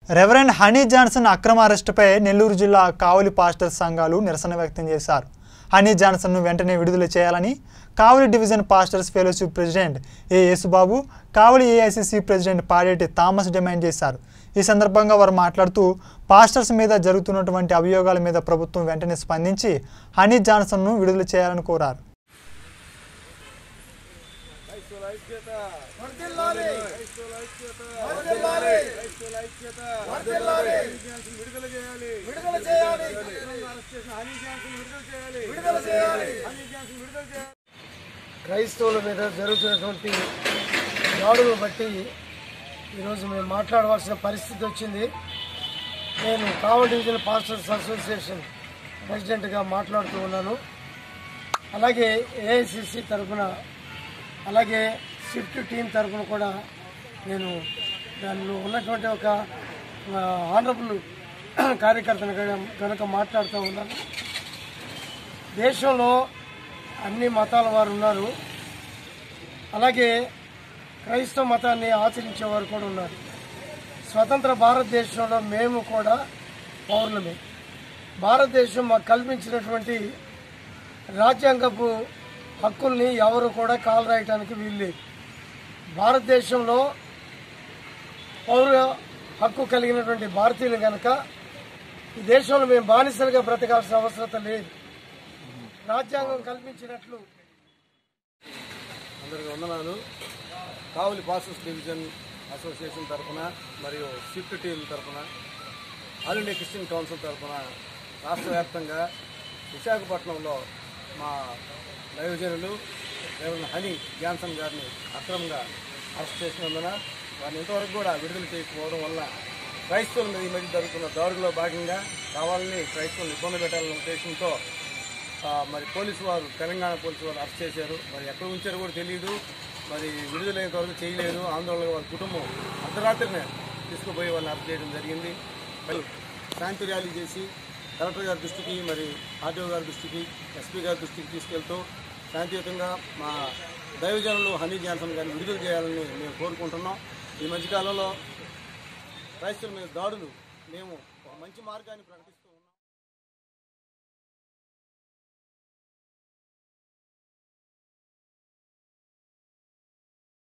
reverend honey Johnson అక్రమ అరెస్టుపై నెల్లూరు జిల్లా కావలి pastor సంఘాలు నిరసన వ్యక్తం చేశారు హనీ జాన్సన్ను వెంటనే విడుదల చేయాలని Kavali division pastors fellowship president A Yesubabu Kavali AICC president Padeti Thomas demand చేశారు ఈ సందర్భంగా వారు మాట్లాడుతూ పాస్టర్స్ మీద జరుగుతున్నటువంటి అభియోగాల మీద ప్రభుత్వం వెంటనే స్పందించి హనీ జాన్సన్ను విడుదల చేయాలని కోరారు క్రైస్తవుల మీద జరుగుతున్నటువంటి దాడులను బట్టి ఈరోజు మేము మాట్లాడవలసిన పరిస్థితి వచ్చింది నేను కావల్ డివిజన్ పాస్టర్స్ అసోసియేషన్ ప్రెసిడెంట్గా మాట్లాడుతూ ఉన్నాను అలాగే ఏఐసిసి తరఫున అలాగే షిఫ్ట్ టీం తరఫున కూడా నేను దానిలో ఉన్నటువంటి ఒక ఆనరబుల్ కార్యకర్తను కనుక- కనుక మాట్లాడుతూ ఉన్నాను దేశంలో అన్ని మతాల వారు ఉన్నారు అలాగే క్రైస్తవ మతాన్ని ఆచరించే వారు కూడా ఉన్నారు స్వతంత్ర భారతదేశంలో మేము కూడా పౌరులమే భారతదేశం మాకు కల్పించినటువంటి రాజ్యాంగపు హక్కుల్ని ఎవరు కూడా కాలు రాయటానికి వీల్లేదు భారతదేశంలో పౌర హక్కు కలిగినటువంటి భారతీయులు కనుక ఈ దేశంలో మేము బానిసలుగా బ్రతకాల్సిన అవసరం లేదు రాజ్యాంగం కల్పించినట్లు అందరికీ వందనాలు కావలి పాసెస్ డివిజన్ అసోసియేషన్ తరఫున మరియు షిఫ్ట్ టీం తరఫున ఆల్ ఇండియా క్రిస్టియన్ కౌన్సిల్ తరఫున రాష్ట్ర వ్యాప్తంగా విశాఖపట్నంలో మా దైవజనులు రెవరెండ్ హనీ జాన్సన్ గారిని అక్రమంగా అరెస్ట్ చేసినందున వారిని ఇంతవరకు కూడా విడుదల చేయకపోవడం వల్ల క్రైస్తవుల మీద ఈ మధ్య జరుగుతున్న దాడుల్లో భాగంగా కావాలని క్రైస్తవులను ఇబ్బంది పెట్టాలనే ఉద్దేశంతో ఆ, మరి పోలీసు వారు తెలంగాణ పోలీసు వారు అరెస్ట్ చేశారు మరి ఎక్కడ ఉంచారో కూడా తెలియదు మరి విడుదలైనంత వరకు చేయలేదు ఆందోళన వారి కుటుంబం అర్ధరాత్రినే తీసుకుపోయి వాళ్ళని అరెస్ట్ చేయడం జరిగింది మరి శాంతి ర్యాలీ చేసి కలెక్టర్ గారి దృష్టికి మరి ఆర్టీఓ గారి దృష్టికి ఎస్పీ గారి దృష్టికి తీసుకెళ్తూ శాంతియుతంగా మా దైవజనులు హనీ జాన్సన్ గారిని విడుదల చేయాలని మేము కోరుకుంటున్నాం ఈ మధ్యకాలంలో క్రైస్తవుల మీద దాడులు మేము ఒక మంచి మార్గాన్ని ప్రకటిస్తాం